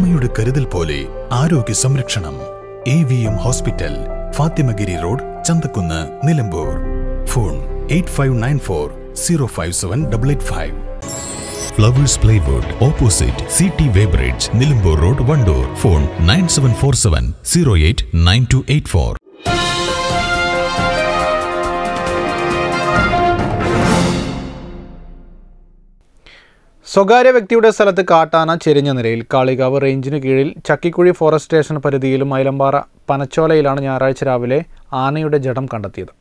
അമ്മയുടെ കരുതൽ പോലെ ആരോഗ്യ സംരക്ഷണം A V M hospital Fathimagiri road Chanthakkunnu Nilambur phone eight five nine four zero five seven double eight five flowers plywood opposite C T weighbridge Nilambur road Wandoor phone nine seven four seven zero eight nine two eight four സ്വകാര്യ വ്യക്തിയുടെ സ്ഥലത്ത് കാട്ടാന ചെരിഞ്ഞ നിലയിൽ കാളികാവ് റേഞ്ചിന് കീഴിൽ Chakkikuzhi forest station പരിധിയിലും മൈലമ്പാറ പനച്ചോലയിലാണ് ഞായറാഴ്ച രാവിലെ ആനയുടെ ജഡം കണ്ടെത്തിയത്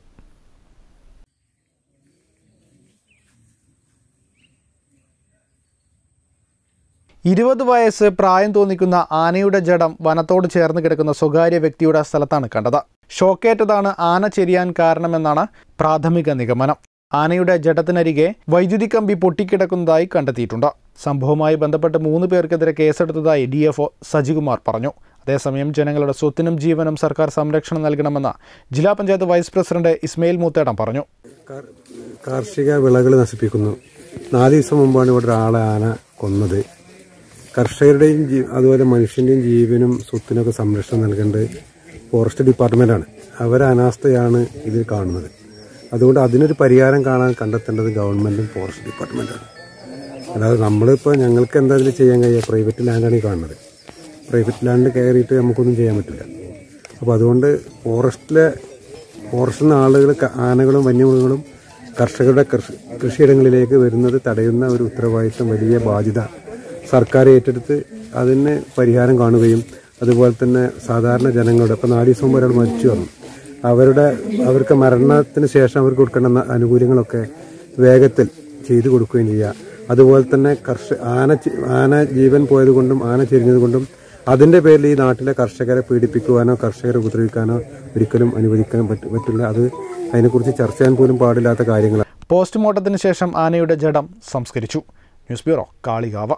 ഇരുപത് വയസ്സ് പ്രായം തോന്നിക്കുന്ന ആനയുടെ ജഡം വനത്തോട് ചേർന്ന് കിടക്കുന്ന സ്വകാര്യ വ്യക്തിയുടെ സ്ഥലത്താണ് കണ്ടത് ഷോക്കേറ്റതാണ് ആന ചെരിയാൻ കാരണമെന്നാണ് പ്രാഥമിക നിഗമനം ആനയുടെ ജഡത്തിനരികെ വൈദ്യുതി കമ്പി പൊട്ടിക്കിടക്കുന്നതായി കണ്ടെത്തിയിട്ടുണ്ട് സംഭവവുമായി ബന്ധപ്പെട്ട് മൂന്ന് പേർക്കെതിരെ കേസെടുത്തതായി ഡി എഫ് ഒ സജികുമാർ പറഞ്ഞു അതേസമയം ജനങ്ങളുടെ സ്വത്തിനും ജീവനും സർക്കാർ സംരക്ഷണം നൽകണമെന്ന് ജില്ലാ പഞ്ചായത്ത് വൈസ് പ്രസിഡന്റ് ഇസ്മയിൽ മൂത്തേടം പറഞ്ഞു കാർ- കാർഷിക വിളകൾ നശിപ്പിക്കുന്നു നാല് ദിവസം മുമ്പാണ് ഇവിടെ ഒരാളെ ആന കൊന്നത് കർഷകരുടെയും ജീ- അതുപോലെ മനുഷ്യന്റെയും ജീവനും സ്വത്തിനൊക്കെ സംരക്ഷണം നൽകേണ്ടത് ഫോറസ്റ്റ് ഡിപ്പാർട്ട്മെന്റാണ് അവരെ അനാസ്ഥയാണ് ഇതിൽ കാണുന്നത് അതുകൊണ്ട് അതിനൊരു പരിഹാരം കാണാൻ കണ്ടെത്തേണ്ടത് ഗവൺമെന്റും ഫോറസ്റ്റ് ഡിപ്പാർട്ട്മെന്റാണ് അല്ലാതെ നമ്മളിപ്പോൾ ഞങ്ങൾക്ക് എന്താ ഇതിൽ ചെയ്യാൻ കഴിയുക പ്രൈവറ്റ് ലാൻഡാണ് ഈ കാണുന്നത് പ്രൈവറ്റ് ലാൻഡ് കയറിയിട്ട് നമുക്കൊന്നും ചെയ്യാൻ പറ്റില്ല അപ്പോൾ അതുകൊണ്ട് ഫോറസ്റ്റിലെ ഫോറസ്റ്റിൽ നിന്ന് ആളുകൾ ക- ആനകളും വന്യമൃഗങ്ങളും കർഷകരുടെ കൃഷി കൃഷിയിടങ്ങളിലേക്ക് വരുന്നത് തടയുന്ന ഒരു ഉത്തരവാദിത്തം വലിയ ബാധ്യത സർക്കാർ ഏറ്റെടുത്ത് അതിന് പരിഹാരം കാണുകയും അതുപോലെ തന്നെ സാധാരണ ജനങ്ങളുടെ ഇപ്പോൾ നാല് ദിവസം മുമ്പ് ഒരാൾ മരിച്ചു വന്നു അവരുടെ അവർക്ക് മരണത്തിന് ശേഷം അവർക്ക് കൊടുക്കേണ്ട ന- ആനുകൂല്യങ്ങളൊക്കെ വേഗത്തിൽ ചെയ്തു കൊടുക്കുകയും ചെയ്യുക അതുപോലെ തന്നെ കർഷ ആന ചി- ആന ജീവൻ പോയത് കൊണ്ടും ആന ചെരിഞ്ഞത് കൊണ്ടും അതിന്റെ പേരിൽ ഈ നാട്ടിലെ കർഷകരെ പീഡിപ്പിക്കുവാനോ കർഷകരെ ഉപദ്രവിക്കാനോ ഒരിക്കലും അനുവദിക്കാൻ പറ്റ- പറ്റില്ല അത് അതിനെക്കുറിച്ച് ചർച്ച ചെയ്യാൻ പോലും പാടില്ലാത്ത കാര്യങ്ങളാണ് പോസ്റ്റ്മോർട്ടത്തിന് ശേഷം ആനയുടെ ജഡം സംസ്കരിച്ചു news bureau Kalikavu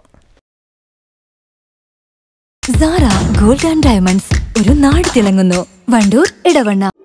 Sara gold and diamonds ഒരു നാട് തിളങ്ങുന്നു വണ്ടൂർ ഇടവണ്ണ